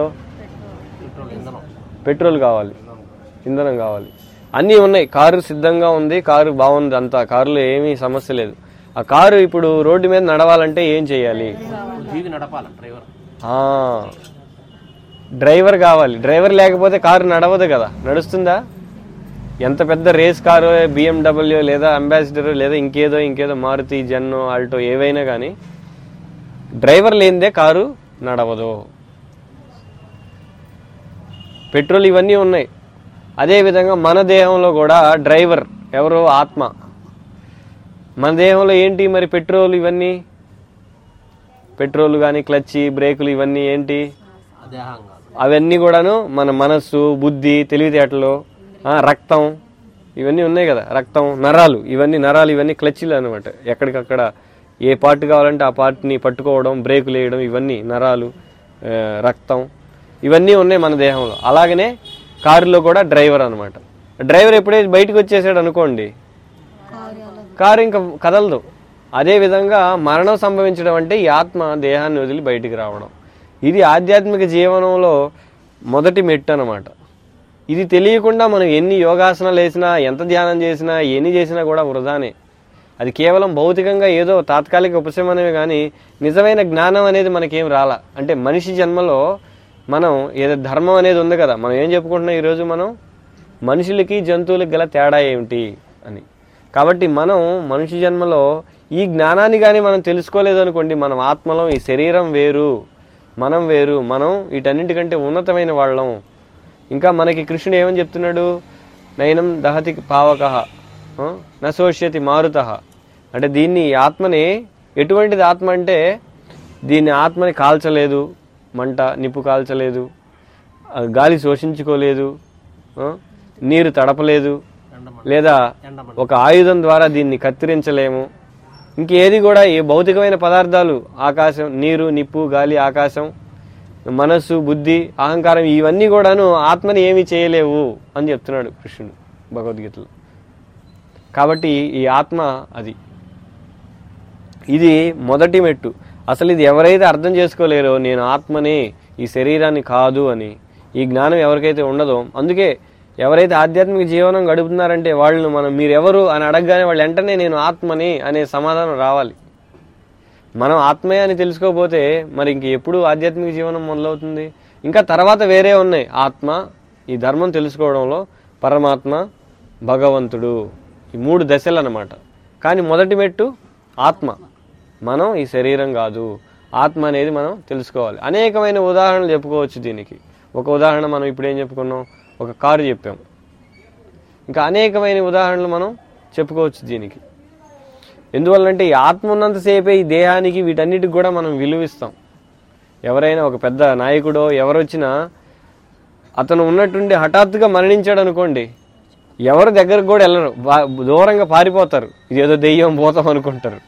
పెట్రోల్ కావాలి ఇంధనం కావాలి అన్నీ ఉన్నాయి కారు సిద్ధంగా ఉంది కారు బాగుంది అంతా కారులో ఏమీ సమస్య లేదు ఆ కారు ఇప్పుడు రోడ్డు మీద నడవాలంటే ఏం చేయాలి దిగి నడపాలి డ్రైవర్ ఆ, డ్రైవర్ కావాలి డ్రైవర్ లేకపోతే కారు నడవదు కదా నడుస్తుందా ఎంత పెద్ద రేస్ కారు బిఎండబ్ల్యూ లేదా అంబాసిడర్ లేదా ఇంకేదో ఇంకేదో మారుతి జన్నో ఆల్టో ఏవైనా కానీ డ్రైవర్ లేనిదే కారు నడవదు పెట్రోల్ ఇవన్నీ ఉన్నాయి అదేవిధంగా మన దేహంలో కూడా డ్రైవర్ ఎవరు ఆత్మ మన దేహంలో ఏంటి మరి పెట్రోల్ ఇవన్నీ పెట్రోల్ కానీ క్లచ్ బ్రేకులు ఇవన్నీ ఏంటి దేహం కాదు అవన్నీ కూడాను మన మనస్సు బుద్ధి తెలివితేటలు ఆ, రక్తం ఇవన్నీ ఉన్నాయి కదా రక్తం నరాలు ఇవన్నీ నరాలు ఇవన్నీ క్లచ్లు అనమాట ఎక్కడికక్కడ ఏ పార్ట్ కావాలంటే ఆ పార్ట్ని పట్టుకోవడం బ్రేకులు వేయడం ఇవన్నీ నరాలు ఆ, రక్తం ఇవన్నీ ఉన్నాయి మన దేహంలో అలాగనే కారులో కూడా డ్రైవర్ అనమాట డ్రైవర్ ఎప్పుడైతే బయటకు వచ్చేసాడు అనుకోండి కారు ఇంకా కదలదు అదే విధంగా మరణం సంభవించడం అంటే ఈ ఆత్మ దేహాన్ని వదిలి బయటికి రావడం ఇది ఆధ్యాత్మిక జీవనంలో మొదటి మెట్టు అనమాట ఇది తెలియకుండా మనం ఎన్ని యోగాసనాలు వేసినా ఎంత ధ్యానం చేసినా ఎన్ని చేసినా కూడా వృధానే అది కేవలం భౌతికంగా ఏదో తాత్కాలిక ఉపశమనమే కానీ నిజమైన జ్ఞానం అనేది మనకేం రాలా అంటే మనిషి జన్మలో మనం ఏదో ధర్మం అనేది ఉంది కదా మనం ఏం చెప్పుకుంటున్నాం ఈరోజు మనం మనుషులకి జంతువులకి గల తేడా ఏమిటి అని కాబట్టి మనం మనిషి జన్మలో ఈ జ్ఞానాన్ని కానీ మనం తెలుసుకోలేదు అనుకోండి మనం ఆత్మలో ఈ శరీరం వేరు మనం వేరు మనం వీటన్నిటికంటే ఉన్నతమైన వాళ్ళం ఇంకా మనకి కృష్ణుడు ఏమని చెప్తున్నాడు నయనం దహతి పావక నశోష్యతి మారుత అంటే దీన్ని ఈ ఆత్మని ఎటువంటిది ఆత్మ అంటే దీన్ని ఆత్మని కాల్చలేదు మంట నిప్పు కాల్చలేదు ఆ, గాలి శోషించుకోలేదు ఆ, నీరు తడపలేదు లేదా ఒక ఆయుధం ద్వారా దీన్ని కత్తిరించలేము ఇంకేది కూడా ఏ భౌతికమైన పదార్థాలు ఆకాశం నీరు నిప్పు గాలి ఆకాశం మనస్సు బుద్ధి అహంకారం ఇవన్నీ కూడాను ఆత్మని ఏమీ చేయలేవు అని చెప్తున్నాడు కృష్ణుడు భగవద్గీతలో కాబట్టి ఈ ఆత్మ అది ఇది మొదటి మెట్టు అసలు ఇది ఎవరైతే అర్థం చేసుకోలేరో నేను ఆత్మనే ఈ శరీరాన్ని కాదు అని ఈ జ్ఞానం ఎవరికైతే ఉండదో అందుకే ఎవరైతే ఆధ్యాత్మిక జీవనం గడుపుతున్నారంటే వాళ్ళను మనం మీరెవరు అని అడగగానే వాళ్ళు వెంటనే నేను ఆత్మని అనే సమాధానం రావాలి మనం ఆత్మే అని తెలుసుకోకపోతే మరి ఇంక ఎప్పుడు ఆధ్యాత్మిక జీవనం మొదలవుతుంది ఇంకా తర్వాత వేరే ఉన్నాయి ఆత్మ ఈ ధర్మం తెలుసుకోవడంలో పరమాత్మ భగవంతుడు ఈ మూడు దశలు అన్నమాట కానీ మొదటి మెట్టు ఆత్మ మనం ఈ శరీరం కాదు ఆత్మ అనేది మనం తెలుసుకోవాలి అనేకమైన ఉదాహరణలు చెప్పుకోవచ్చు దీనికి ఒక ఉదాహరణ మనం ఇప్పుడు ఏం చెప్పుకున్నాం ఒక కారు చెప్పాం ఇంకా అనేకమైన ఉదాహరణలు మనం చెప్పుకోవచ్చు దీనికి ఎందువల్లంటే ఈ ఆత్మ ఉన్నంతసేపే ఈ దేహానికి వీటన్నిటికి కూడా మనం విలువిస్తాం ఎవరైనా ఒక పెద్ద నాయకుడో ఎవరొచ్చినా అతను ఉన్నట్టుండి హఠాత్తుగా మరణించాడు అనుకోండి ఎవరు దగ్గరకు కూడా వెళ్ళరు బా- దూరంగా పారిపోతారు ఇదేదో దెయ్యం పోతాం అనుకుంటారు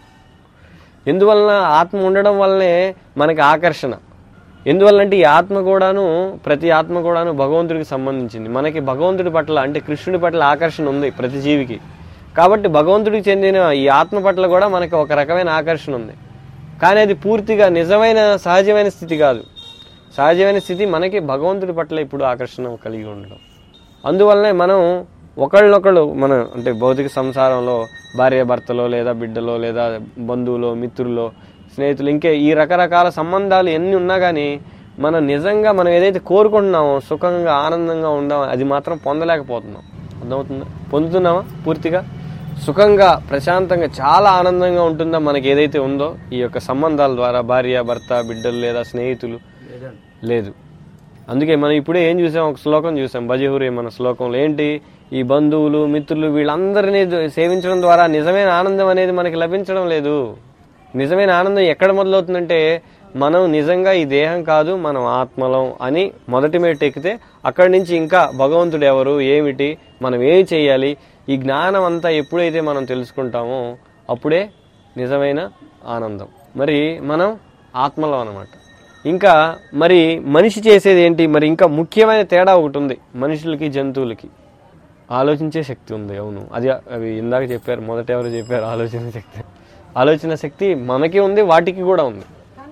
ఎందువలన ఆత్మ ఉండడం వల్లనే మనకి ఆకర్షణ ఎందువల్లంటే ఈ ఆత్మ కూడాను ప్రతి ఆత్మ కూడాను భగవంతుడికి సంబంధించింది మనకి భగవంతుడి పట్ల అంటే కృష్ణుడి పట్ల ఆకర్షణ ఉంది ప్రతి జీవికి కాబట్టి భగవంతుడికి చెందిన ఈ ఆత్మ పట్ల కూడా మనకి ఒక రకమైన ఆకర్షణ ఉంది కానీ అది పూర్తిగా నిజమైన సహజమైన స్థితి కాదు సహజమైన స్థితి మనకి భగవంతుడి పట్ల ఇప్పుడు ఆకర్షణ కలిగి ఉండడం అందువల్లనే మనం ఒకళ్ళనొకళ్ళు మన అంటే భౌతిక సంసారంలో భార్య భర్తలో లేదా బిడ్డలో లేదా బంధువులో మిత్రులో స్నేహితులు ఇంకే ఈ రకరకాల సంబంధాలు ఎన్ని ఉన్నా కానీ మనం నిజంగా మనం ఏదైతే కోరుకుంటున్నామో సుఖంగా ఆనందంగా ఉందాం అది మాత్రం పొందలేకపోతున్నాం అర్థమవుతుందా పొందుతున్నామా పూర్తిగా సుఖంగా ప్రశాంతంగా చాలా ఆనందంగా ఉంటుందా మనకి ఏదైతే ఉందో ఈ యొక్క సంబంధాల ద్వారా భార్య భర్త బిడ్డలు లేదా స్నేహితులు లేదు అందుకే మనం ఇప్పుడే ఏం చూసాం ఒక శ్లోకం చూసాం భజహురి మన శ్లోకంలో ఏంటి ఈ బంధువులు మిత్రులు వీళ్ళందరినీ ద- సేవించడం ద్వారా నిజమైన ఆనందం అనేది మనకి లభించడం లేదు నిజమైన ఆనందం ఎక్కడ మొదలవుతుందంటే మనం నిజంగా ఈ దేహం కాదు మనం ఆత్మలం అని మొదటి మెట్టు ఎక్కితే అక్కడి నుంచి ఇంకా భగవంతుడు ఎవరు ఏమిటి మనం ఏం చేయాలి ఈ జ్ఞానం అంతా ఎప్పుడైతే మనం తెలుసుకుంటామో అప్పుడే నిజమైన ఆనందం మరి మనం ఆత్మలో అన్నమాట ఇంకా మరి మనిషి చేసేది ఏంటి మరి ఇంకా ముఖ్యమైన తేడా ఒకటి ఉంది మనుషులకి జంతువులకి ఆలోచించే శక్తి ఉంది అవును అది అవి ఇందాక చెప్పారు మొదట ఎవరు చెప్పారు ఆలోచన శక్తి ఆలోచన శక్తి మనకి ఉంది వాటికి కూడా ఉంది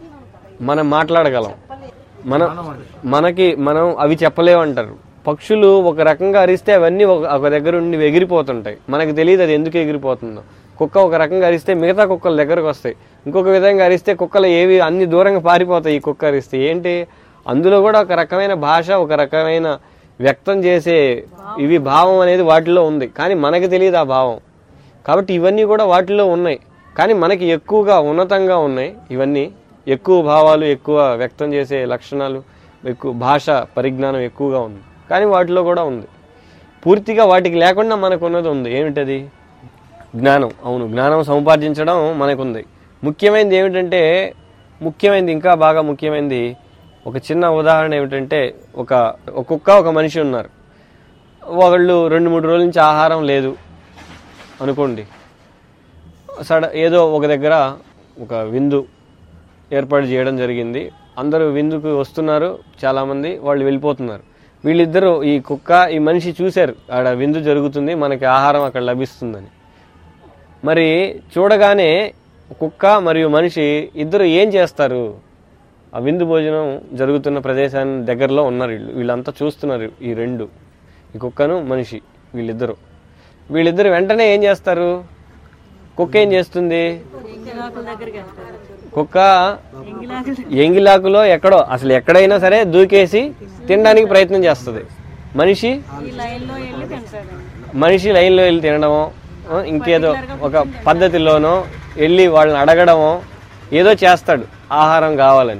మనం మాట్లాడగలం మనం మనకి మనం అవి చెప్పలేమంటారు పక్షులు ఒక రకంగా అరిస్తే అవన్నీ ఒక ఒక దగ్గర ఉండి ఎగిరిపోతుంటాయి మనకు తెలియదు అది ఎందుకు ఎగిరిపోతుందో కుక్క ఒక రకంగా అరిస్తే మిగతా కుక్కల దగ్గరకు వస్తాయి ఇంకొక విధంగా అరిస్తే కుక్కలు ఏవి అన్ని దూరంగా పారిపోతాయి ఈ కుక్క అరిస్తే ఏంటి అందులో కూడా ఒక రకమైన భాష ఒక రకమైన వ్యక్తం చేసే ఇవి భావం అనేది వాటిలో ఉంది కానీ మనకు తెలియదు ఆ భావం కాబట్టి ఇవన్నీ కూడా వాటిలో ఉన్నాయి కానీ మనకి ఎక్కువగా ఉన్నతంగా ఉన్నాయి ఇవన్నీ ఎక్కువ భావాలు ఎక్కువ వ్యక్తం చేసే లక్షణాలు ఎక్కువ భాష పరిజ్ఞానం ఎక్కువగా ఉంది కానీ వాటిలో కూడా ఉంది పూర్తిగా వాటికి లేకుండా మనకున్నది ఉంది ఏమిటది జ్ఞానం అవును జ్ఞానం సముపార్జించడం మనకుంది ముఖ్యమైనది ఏమిటంటే ముఖ్యమైనది ఇంకా బాగా ముఖ్యమైనది ఒక చిన్న ఉదాహరణ ఏమిటంటే ఒక ఒక కుక్క ఒక మనిషి ఉన్నారు వాళ్ళు రెండు మూడు రోజుల నుంచి ఆహారం లేదు అనుకోండి సడ ఏదో ఒక దగ్గర ఒక విందు ఏర్పాటు చేయడం జరిగింది అందరూ విందుకు వస్తున్నారు చాలామంది వాళ్ళు వెళ్ళిపోతున్నారు వీళ్ళిద్దరూ ఈ కుక్క ఈ మనిషి చూశారు ఆడ విందు జరుగుతుంది మనకి ఆహారం అక్కడ లభిస్తుందని మరి చూడగానే కుక్క మరియు మనిషి ఇద్దరు ఏం చేస్తారు ఆ విందు భోజనం జరుగుతున్న ప్రదేశాన్ని దగ్గరలో ఉన్నారు వీళ్ళు వీళ్ళంతా చూస్తున్నారు ఈ రెండు ఈ కుక్కను మనిషి వీళ్ళిద్దరు వీళ్ళిద్దరు వెంటనే ఏం చేస్తారు కుక్క ఏం చేస్తుంది ఎంగిలాకుల దగ్గరికి వెళ్తారు కుక్క ఎంగిలాకులు ఎంగిలాకులో ఎక్కడో అసలు ఎక్కడైనా సరే దూకేసి తినడానికి ప్రయత్నం చేస్తుంది మనిషి ఈ లైన్లో వెళ్ళి తింటారండి మనిషి లైన్లో వెళ్ళి తినడమో ఆ, ఇంకేదో ఒక పద్ధతిలోనో వెళ్ళి వాళ్ళని అడగడమో ఏదో చేస్తాడు ఆహారం కావాలని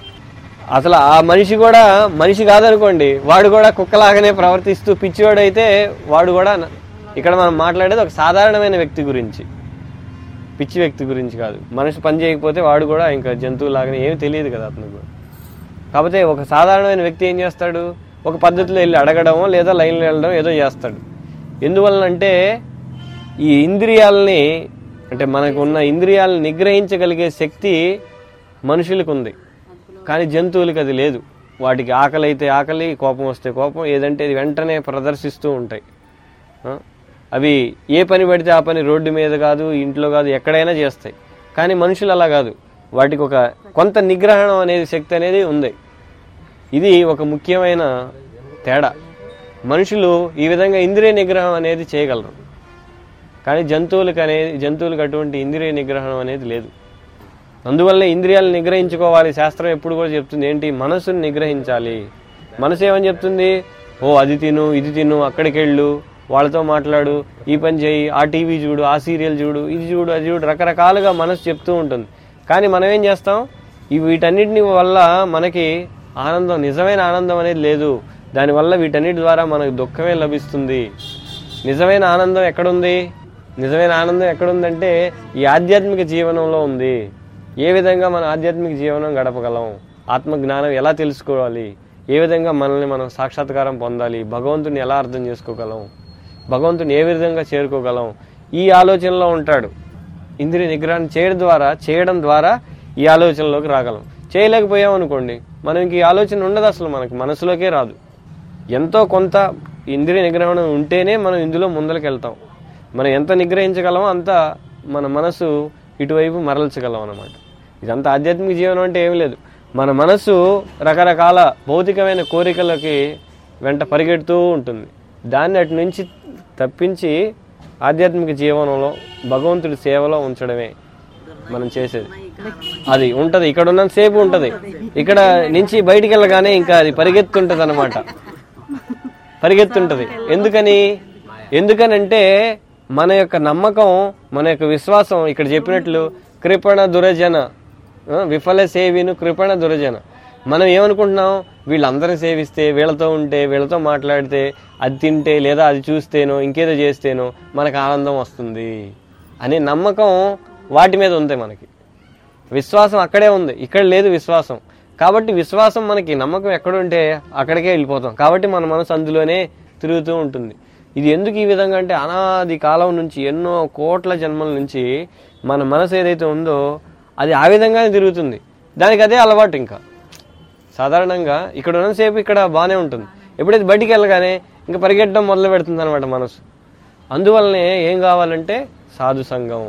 అసలు ఆ మనిషి కూడా మనిషి కాదనుకోండి వాడు కూడా కుక్కలాగానే ప్రవర్తిస్తూ పిచ్చివాడైతే వాడు కూడా న- ఇక్కడ మనం మాట్లాడేది ఒక సాధారణమైన వ్యక్తి గురించి పిచ్చి వ్యక్తి గురించి కాదు మనిషి పని చేయకపోతే వాడు కూడా ఇంకా జంతువులాగానే ఏమి తెలియదు కదా అతనికి కూడా. కాకపోతే ఒక సాధారణమైన వ్యక్తి ఏం చేస్తాడు ఒక పద్ధతిలో వెళ్ళి అడగడమో లేదా లైన్లో వెళ్ళడం ఏదో చేస్తాడు ఎందువలనంటే ఈ ఇంద్రియాలని అంటే మనకు ఉన్న ఇంద్రియాలను నిగ్రహించగలిగే శక్తి మనుషులకు ఉంది కానీ జంతువులకి అది లేదు వాటికి ఆకలి అయితే ఆకలి కోపం వస్తే కోపం ఏదంటే అది వెంటనే ప్రదర్శిస్తూ ఉంటాయి ఆ? అవి ఏ పని పడితే ఆ పని రోడ్డు మీద కాదు ఇంట్లో కాదు ఎక్కడైనా చేస్తాయి కానీ మనుషులు అలా కాదు వాటికి ఒక కొంత నిగ్రహణం అనేది శక్తి అనేది ఉంది ఇది ఒక ముఖ్యమైన తేడా మనుషులు ఈ విధంగా ఇంద్రియ నిగ్రహం అనేది చేయగలరు కానీ జంతువులకు అనేది జంతువులకు అటువంటి ఇంద్రియ నిగ్రహం అనేది లేదు అందువల్ల ఇంద్రియాలను నిగ్రహించుకోవాలి శాస్త్రం ఎప్పుడు కూడా చెప్తుంది ఏంటి మనసుని నిగ్రహించాలి మనసు ఏమని చెప్తుంది ఓ అది తిను ఇది తిను అక్కడికి వెళ్ళు వాళ్ళతో మాట్లాడు ఈ పని చేయి ఆ టీవీ చూడు ఆ సీరియల్ చూడు ఇది చూడు అది చూడు రకరకాలుగా మనసు చెప్తూ ఉంటుంది కానీ మనం ఏం చేస్తాం ఈ వీటన్నిటిని వల్ల మనకి ఆనందం నిజమైన ఆనందం అనేది లేదు దానివల్ల వీటన్నిటి ద్వారా మనకు దుఃఖమే లభిస్తుంది నిజమైన ఆనందం ఎక్కడుంది నిజమైన ఆనందం ఎక్కడుందంటే ఈ ఆధ్యాత్మిక జీవనంలో ఉంది ఏ విధంగా మన ఆధ్యాత్మిక జీవనం గడపగలం ఆత్మ జ్ఞానం ఎలా తెలుసుకోవాలి ఏ విధంగా మనల్ని మనం సాక్షాత్కారం పొందాలి భగవంతుని ఎలా అర్థం చేసుకోగలం భగవంతుని ఏ విధంగా చేరుకోగలం ఈ ఆలోచనలో ఉంటాడు ఇంద్రియ నిగ్రహం చేయడం ద్వారా చేయడం ద్వారా ఈ ఆలోచనలోకి రాగలం చేయలేకపోయాం అనుకోండి మనం ఇంక ఈ ఆలోచన ఉండదు అసలు మనకి మనసులోకే రాదు ఎంతో కొంత ఇంద్రియ నిగ్రహం ఉంటేనే మనం ఇందులో ముందరికి వెళ్తాం మనం ఎంత నిగ్రహించగలమో అంత మన మనసు ఇటువైపు మరల్చగలం అనమాట ఇదంతా ఆధ్యాత్మిక జీవనం అంటే ఏమీ లేదు మన మనసు రకరకాల భౌతికమైన కోరికలకి వెంట పరిగెడుతూ ఉంటుంది దాన్ని అటు నుంచి తప్పించి ఆధ్యాత్మిక జీవనంలో భగవంతుడి సేవలో ఉంచడమే మనం చేసేది అది ఉంటది ఇక్కడ ఉన్నంత సేపు ఉంటది ఇక్కడ నుంచి బయటికి వెళ్ళగానే ఇంకా అది పరిగెత్తుంటది అనమాట పరిగెత్తుంటది ఎందుకని ఎందుకనంటే మన యొక్క నమ్మకం మన యొక్క విశ్వాసం ఇక్కడ చెప్పినట్లు కృపణ దురజన ఆ, విఫల సేవిను కృపణ దురజన మనం ఏమనుకుంటున్నాం వీళ్ళందరిని సేవిస్తే వీళ్ళతో ఉంటే వీళ్ళతో మాట్లాడితే అది తింటే లేదా అది చూస్తేనో ఇంకేదో చేస్తేనో మనకు ఆనందం వస్తుంది అనే నమ్మకం వాటి మీద ఉంది మనకి విశ్వాసం అక్కడే ఉంది ఇక్కడ లేదు విశ్వాసం కాబట్టి విశ్వాసం మనకి నమ్మకం ఎక్కడుంటే అక్కడికే వెళ్ళిపోతాం కాబట్టి మన మనసు అందులోనే తిరుగుతూ ఉంటుంది ఇది ఎందుకు ఈ విధంగా అంటే అనాది కాలం నుంచి ఎన్నో కోట్ల జన్మల నుంచి మన మనసు ఏదైతే ఉందో అది ఆ విధంగానే తిరుగుతుంది దానికి అదే అలవాటు ఇంకా సాధారణంగా ఇక్కడ ఉన్నసేపు ఇక్కడ బాగానే ఉంటుంది ఎప్పుడైతే బయటికి వెళ్ళగానే ఇంకా పరిగెట్టడం మొదలు పెడుతుంది అనమాట మనసు అందువల్లనే ఏం కావాలంటే సాధు సంఘం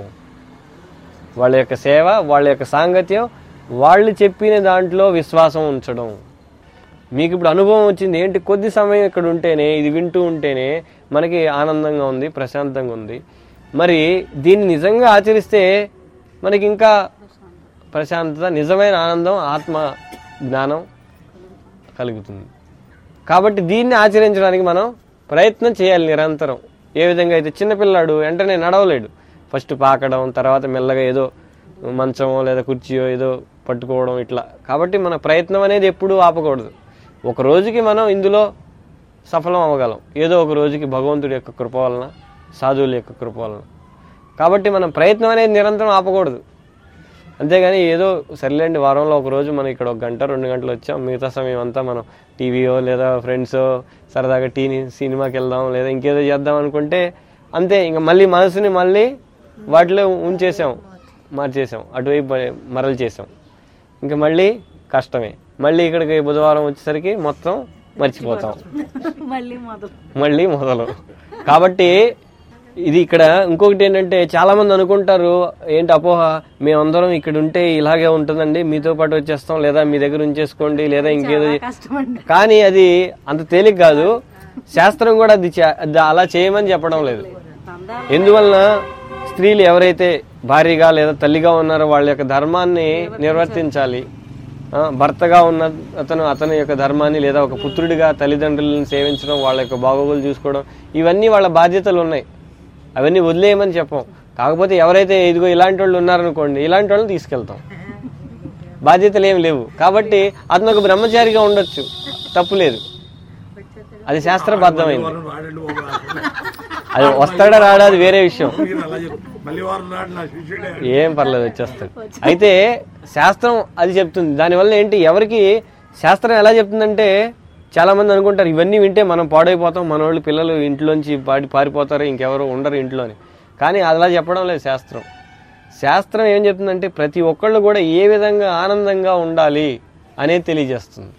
వాళ్ళ యొక్క సేవ వాళ్ళ యొక్క సాంగత్యం వాళ్ళు చెప్పిన దాంట్లో విశ్వాసం ఉంచడం మీకు ఇప్పుడు అనుభవం వచ్చింది ఏంటి కొద్ది సమయం ఇక్కడ ఉంటేనే ఇది వింటూ ఉంటేనే మనకి ఆనందంగా ఉంది ప్రశాంతంగా ఉంది మరి దీన్ని నిజంగా ఆచరిస్తే మనకి ఇంకా ప్రశాంతత నిజమైన ఆనందం ఆత్మ జ్ఞానం కలుగుతుంది కాబట్టి దీన్ని ఆచరించడానికి మనం ప్రయత్నం చేయాలి నిరంతరం ఏ విధంగా అయితే చిన్నపిల్లాడు వెంటనే నడవలేడు ఫస్ట్ పాకడం తర్వాత మెల్లగా ఏదో మంచమో లేదా కుర్చీయో ఏదో పట్టుకోవడం ఇట్లా కాబట్టి మన ప్రయత్నం అనేది ఎప్పుడూ ఆపకూడదు ఒక రోజుకి మనం ఇందులో సఫలం అవ్వగలం ఏదో ఒక రోజుకి భగవంతుడి యొక్క కృప వలన సాధువుల యొక్క కృప వలన కాబట్టి మనం ప్రయత్నం అనేది నిరంతరం ఆపకూడదు అంతేగాని ఏదో సర్లేండి వారంలో ఒక రోజు మనం ఇక్కడ ఒక గంట రెండు గంటలు వచ్చాం మిగతా సమయం అంతా మనం టీవీయో లేదా ఫ్రెండ్స్ సరదాగా టీ సినిమాకి వెళ్దాం లేదా ఇంకేదో చేద్దాం అనుకుంటే అంతే ఇంకా మళ్ళీ మనసుని మళ్ళీ వాటిలో ఉంచేసాం మార్చేసాం అటువైపు మరలు చేసాం ఇంకా మళ్ళీ కష్టమే మళ్ళీ ఇక్కడికి బుధవారం వచ్చేసరికి మొత్తం మర్చిపోతాం మళ్ళీ మొదలు మళ్ళీ మొదలు కాబట్టి ఇది ఇక్కడ ఇంకొకటి ఏంటంటే చాలా మంది అనుకుంటారు ఏంటి అపోహ మేమందరం ఇక్కడ ఉంటే ఇలాగే ఉంటుందండి మీతో పాటు వచ్చేస్తాం లేదా మీ దగ్గర ఉంచేసుకోండి లేదా ఇంకేదో చే- కష్టమండి కానీ అది అంత తేలిక కాదు శాస్త్రం కూడా అది చే- అది అలా చేయమని చెప్పడం లేదు తందాలు ఎందువలన స్త్రీలు ఎవరైతే భార్యగా లేదా తల్లిగా ఉన్నారో వాళ్ళ యొక్క ధర్మాన్ని నిర్వర్తించాలి ఆ, భర్తగా ఉన్న అతను అతని యొక్క ధర్మాన్ని లేదా ఒక పుత్రుడిగా తల్లిదండ్రులను సేవించడం వాళ్ళ యొక్క బాగోగులు చూసుకోవడం ఇవన్నీ వాళ్ళ బాధ్యతలు ఉన్నాయి అవన్నీ వదిలేయమని చెప్పం కాకపోతే ఎవరైతే ఇదిగో ఇలాంటి వాళ్ళు ఉన్నారనుకోండి ఇలాంటి వాళ్ళని తీసుకెళ్తాం బాధ్యతలు ఏమి లేవు కాబట్టి అతను ఒక బ్రహ్మచారిగా ఉండొచ్చు తప్పు లేదు అది శాస్త్రబద్ధమైంది వారం రాడండి బాబు. అది వస్తాడా రాడా అది వేరే విషయం మీరు అలా చెప్పు. మళ్ళీ వారం నాడు నా శిష్యుడే ఏం పర్లేదు వచ్చేస్తాడు అయితే శాస్త్రం అది చెప్తుంది దానివల్ల ఏంటి ఎవరికి శాస్త్రం ఎలా చెప్తుందంటే చాలా మంది అనుకుంటారు ఇవన్నీ వింటే మనం పాడైపోతాం మన వాళ్ళు పిల్లలు ఇంట్లోంచి పాడి పారిపోతారు ఇంకెవరు ఉండరు ఇంట్లోని కానీ అలా చెప్పడం లేదు శాస్త్రం శాస్త్రం ఏం చెప్తుందంటే ప్రతి ఒక్కళ్ళు కూడా ఏ విధంగా ఆనందంగా ఉండాలి అనేది తెలియజేస్తుంది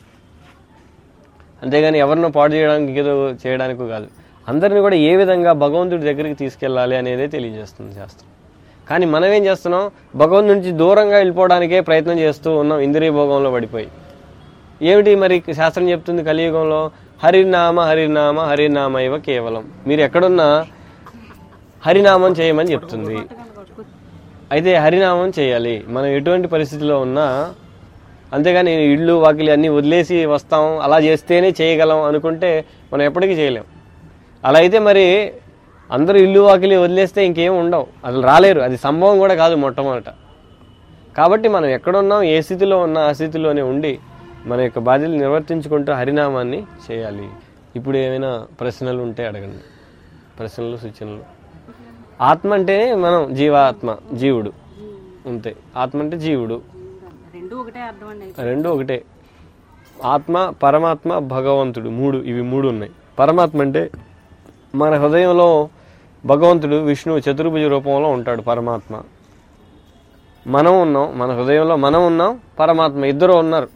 అంతేగాని ఎవరినో పాడు చేయడానికి ఏదో చేయడానికి కాదు అందరిని కూడా ఏ విధంగా భగవంతుడి దగ్గరికి తీసుకెళ్ళాలి అనేదే తెలియజేస్తుంది శాస్త్రం కానీ మనం ఏం చేస్తున్నాం భగవంతుడి నుంచి దూరంగా వెళ్ళిపోవడానికే ప్రయత్నం చేస్తూ ఉన్నాం ఇంద్రియ భోగంలో పడిపోయి ఏమిటి మరి శాస్త్రం చెప్తుంది కలియుగంలో హరినామ హరినామ హరినామ ఇవ కేవలం మీరు ఎక్కడున్నా హరినామం చేయమని చెప్తుంది అయితే హరినామం చేయాలి మనం ఎటువంటి పరిస్థితిలో ఉన్నా అంతేగాని ఇళ్ళు వాకిలి అన్నీ వదిలేసి వస్తాం అలా చేస్తేనే చేయగలం అనుకుంటే మనం ఎప్పటికీ చేయలేం అలా అయితే మరి అందరూ ఇల్లు వాకిలి వదిలేస్తే ఇంకేం ఉండవు అసలు రాలేరు అది సంభవం కూడా కాదు మొట్టమొదట కాబట్టి మనం ఎక్కడున్నాం ఏ స్థితిలో ఉన్నా ఆ స్థితిలోనే ఉండి మన యొక్క బాధ్యతలు నిర్వర్తించుకుంటూ హరినామాన్ని చేయాలి ఇప్పుడు ఏమైనా ప్రశ్నలు ఉంటే అడగండి ప్రశ్నలు సూచనలు ఆత్మ అంటేనే మనం జీవాత్మ జీవుడు అంతే ఆత్మ అంటే జీవుడు రెండు ఒకటే అర్థం అండి రెండు ఒకటే ఆత్మ పరమాత్మ భగవంతుడు మూడు ఇవి మూడు ఉన్నాయి పరమాత్మ అంటే మన హృదయంలో భగవంతుడు విష్ణువు చతుర్భుజ రూపంలో ఉంటాడు పరమాత్మ మనం ఉన్నాం మన హృదయంలో మనం ఉన్నాం పరమాత్మ ఇద్దరు ఉన్నారు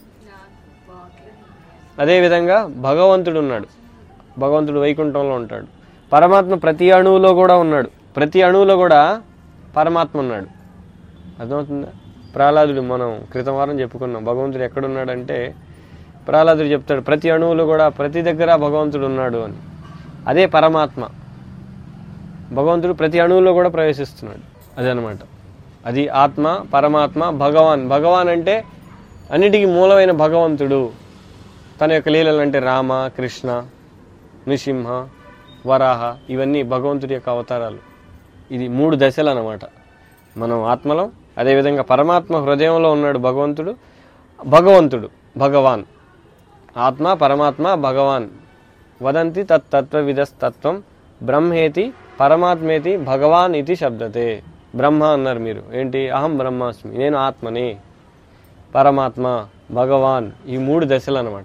అదేవిధంగా భగవంతుడు ఉన్నాడు భగవంతుడు వైకుంఠంలో ఉంటాడు పరమాత్మ ప్రతి అణువులో కూడా ఉన్నాడు ప్రతి అణువులో కూడా పరమాత్మ ఉన్నాడు అర్థమవుతుందా ప్రహ్లాదుడు మనం క్రితం వారం చెప్పుకున్నాం భగవంతుడు ఎక్కడున్నాడంటే ప్రహ్లాదుడు చెప్తాడు ప్రతి అణువులో కూడా ప్రతి దగ్గర భగవంతుడు ఉన్నాడు అని అదే పరమాత్మ భగవంతుడు ప్రతి అణువులో కూడా ప్రవేశిస్తున్నాడు అదనమాట అది ఆత్మ పరమాత్మ భగవాన్ భగవాన్ అంటే అన్నిటికీ మూలమైన భగవంతుడు తన యొక్క లీలలు అంటే రామ కృష్ణ నృసింహ వరాహ ఇవన్నీ భగవంతుడి యొక్క అవతారాలు ఇది మూడు దశలు అన్నమాట మనం ఆత్మలో అదేవిధంగా పరమాత్మ హృదయంలో ఉన్నాడు భగవంతుడు భగవంతుడు భగవాన్ ఆత్మ పరమాత్మ భగవాన్ వదంతి తత్ తత్వవిధస్తత్వం బ్రహ్మేతి పరమాత్మేతి భగవాన్ ఇది శబ్దతే బ్రహ్మ అన్నారు మీరు ఏంటి అహం బ్రహ్మాస్మి నేను ఆత్మని పరమాత్మ భగవాన్ ఈ మూడు దశలు అన్నమాట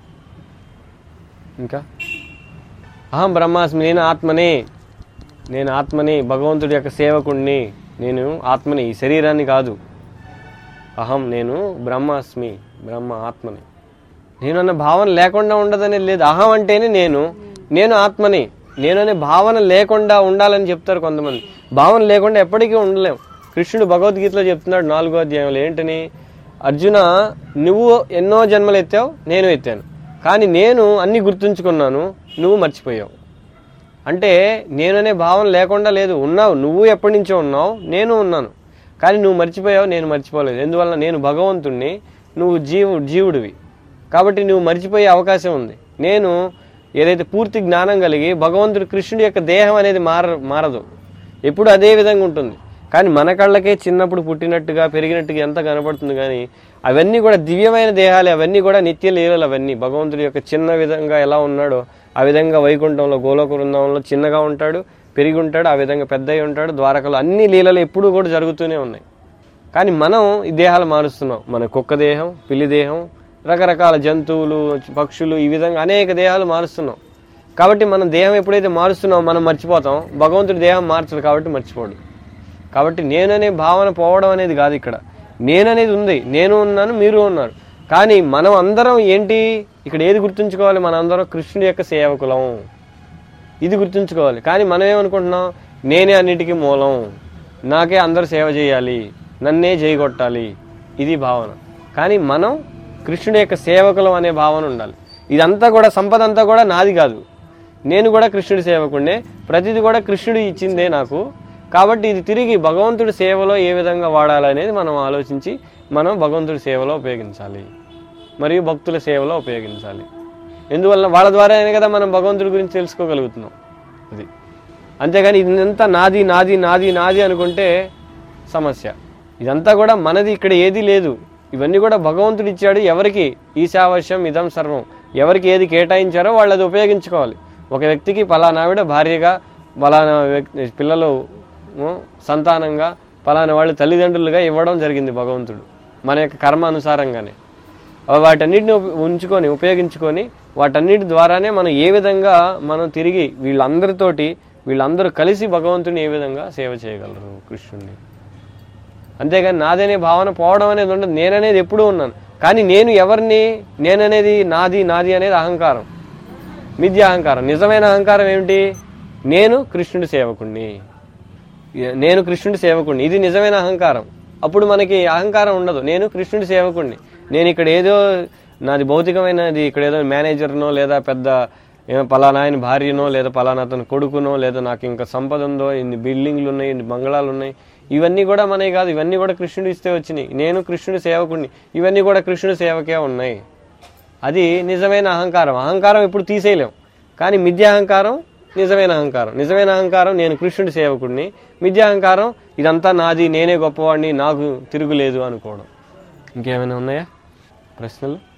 ఇంకా అహం బ్రహ్మాస్మి నేను ఆత్మని నేను ఆత్మని భగవంతుడి యొక్క సేవకుణ్ణి నేను ఆత్మని ఈ శరీరాన్ని కాదు అహం నేను బ్రహ్మాస్మి బ్రహ్మ ఆత్మని నేను అన్న భావన లేకుండా ఉండదనేది లేదు అహం అంటేనే నేను నేను ఆత్మని నేను అనే భావన లేకుండా ఉండాలని చెప్తారు కొంతమంది భావన లేకుండా ఎప్పటికీ ఉండలేం కృష్ణుడు భగవద్గీతలో చెప్తున్నాడు నాలుగో అధ్యాయంలో ఏంటని అర్జున నువ్వు ఎన్నో జన్మలు ఎత్తావు నేను ఎత్తాను కానీ నేను అన్ని గుర్తుంచుకున్నాను నువ్వు మర్చిపోయావు అంటే నేననే భావన లేకుండా లేదు ఉన్నావు నువ్వు ఎప్పటి నుంచో ఉన్నావు నేను ఉన్నాను కానీ నువ్వు మర్చిపోయావు నేను మర్చిపోలేదు ఎందువల్ల నేను భగవంతుణ్ణి నువ్వు జీవు జీవుడివి కాబట్టి నువ్వు మర్చిపోయే అవకాశం ఉంది నేను ఏదైతే పూర్తి జ్ఞానం కలిగి భగవంతుడు కృష్ణుడి యొక్క దేహం అనేది మార మారదు ఎప్పుడు అదే విధంగా ఉంటుంది కానీ మన కళ్ళకే చిన్నప్పుడు పుట్టినట్టుగా పెరిగినట్టుగా ఎంత కనపడుతుంది కానీ అవన్నీ కూడా దివ్యమైన దేహాలు అవన్నీ కూడా నిత్య లీలలు అవన్నీ భగవంతుడి యొక్క చిన్న విధంగా ఎలా ఉన్నాడో ఆ విధంగా వైకుంఠంలో గోలోక వృందావనంలో చిన్నగా ఉంటాడు పెరిగి ఉంటాడు ఆ విధంగా పెద్ద అయి ఉంటాడు ద్వారకలో అన్ని లీలలు ఎప్పుడూ కూడా జరుగుతూనే ఉన్నాయి కానీ మనం ఈ దేహాలు మారుస్తున్నాం మన కుక్క దేహం పిల్లి దేహం రకరకాల జంతువులు పక్షులు ఈ విధంగా అనేక దేహాలు మారుస్తున్నాం కాబట్టి మనం దేహం ఎప్పుడైతే మారుస్తున్నామో మనం మర్చిపోతాం భగవంతుడి దేహం మార్చడు కాబట్టి మర్చిపోడు కాబట్టి నేననే భావన పోవడం అనేది కాదు ఇక్కడ నేననేది ఉంది నేను ఉన్నాను మీరు ఉన్నారు కానీ మనం అందరం ఏంటి ఇక్కడ ఏది గుర్తుంచుకోవాలి మన అందరం కృష్ణుడి యొక్క సేవకులం ఇది గుర్తుంచుకోవాలి కానీ మనం ఏమనుకుంటున్నాం నేనే అన్నిటికీ మూలం నాకే అందరు సేవ చేయాలి నన్నే చేయగొట్టాలి ఇది భావన కానీ మనం కృష్ణుడి యొక్క సేవకులం అనే భావన ఉండాలి ఇదంతా కూడా సంపద అంతా కూడా నాది కాదు నేను కూడా కృష్ణుడి సేవకుడినే ప్రతిది కూడా కృష్ణుడు ఇచ్చిందే నాకు కాబట్టి ఇది తిరిగి భగవంతుడి సేవలో ఏ విధంగా వాడాలనేది మనం ఆలోచించి మనం భగవంతుడి సేవలో ఉపయోగించాలి మరియు భక్తుల సేవలో ఉపయోగించాలి ఎందువల్ల వాళ్ళ ద్వారానే కదా మనం భగవంతుడి గురించి తెలుసుకోగలుగుతున్నాం అది అంతేగాని ఇదంతా నాది నాది నాది నాది అనుకుంటే సమస్య ఇదంతా కూడా మనది ఇక్కడ ఏది లేదు ఇవన్నీ కూడా భగవంతుడు ఇచ్చాడు ఎవరికి ఈశావశ్యం ఇదం సర్వం ఎవరికి ఏది కేటాయించారో వాళ్ళు అది ఉపయోగించుకోవాలి ఒక వ్యక్తికి పలానా ఆవిడ భార్యగా పలానా వ్యక్తి పిల్లలు ఉ, సంతానంగా పలానా వాళ్ళు తల్లిదండ్రులుగా ఇవ్వడం జరిగింది భగవంతుడు మన యొక్క కర్మ అనుసారంగానే వాటన్నిటిని ఉప- ఉంచుకొని ఉపయోగించుకొని వాటన్నిటి ద్వారానే మనం ఏ విధంగా మనం తిరిగి వీళ్ళందరితోటి వీళ్ళందరూ కలిసి భగవంతుని ఏ విధంగా సేవ చేయగలరు కృష్ణుడిని అంతేగాని నాదనే భావన పోవడం అనేది ఉండదు నేననేది ఎప్పుడూ ఉన్నాను కానీ నేను ఎవరిని నేననేది నాది నాది అనేది అహంకారం మిథ్య అహంకారం నిజమైన అహంకారం ఏమిటి నేను కృష్ణుడి సేవకుణ్ణి నేను కృష్ణుడి సేవకుణ్ణి ఇది నిజమైన అహంకారం అప్పుడు మనకి అహంకారం ఉండదు నేను కృష్ణుడి సేవకుణ్ణి నేను ఇక్కడ ఏదో నాది భౌతికమైనది ఇక్కడ ఏదో మేనేజర్నో లేదా పెద్ద ఏమో పలానా ఆయన భార్యనో లేదా పలానా అతని కొడుకునో లేదా నాకు ఇంకా సంపద ఉందో ఇన్ని బిల్డింగ్లు ఉన్నాయి ఇన్ని బంగళాలు ఉన్నాయి ఇవన్నీ కూడా మనవి కాదు ఇవన్నీ కూడా కృష్ణుడు ఇస్తే వచ్చినాయి నేను కృష్ణుడి సేవకుణ్ణి ఇవన్నీ కూడా కృష్ణుడి సేవకే ఉన్నాయి అది నిజమైన అహంకారం అహంకారం ఇప్పుడు తీసేయలేం కానీ మిథ్యాహంకారం నిజమైన అహంకారం నిజమైన అహంకారం నేను కృష్ణుడి సేవకుడిని మిథ్యాహంకారం ఇదంతా నాది నేనే గొప్పవాడిని నాకు తిరుగులేదు అనుకోవడం ఇంకేమైనా ఉన్నాయా ప్రశ్నలు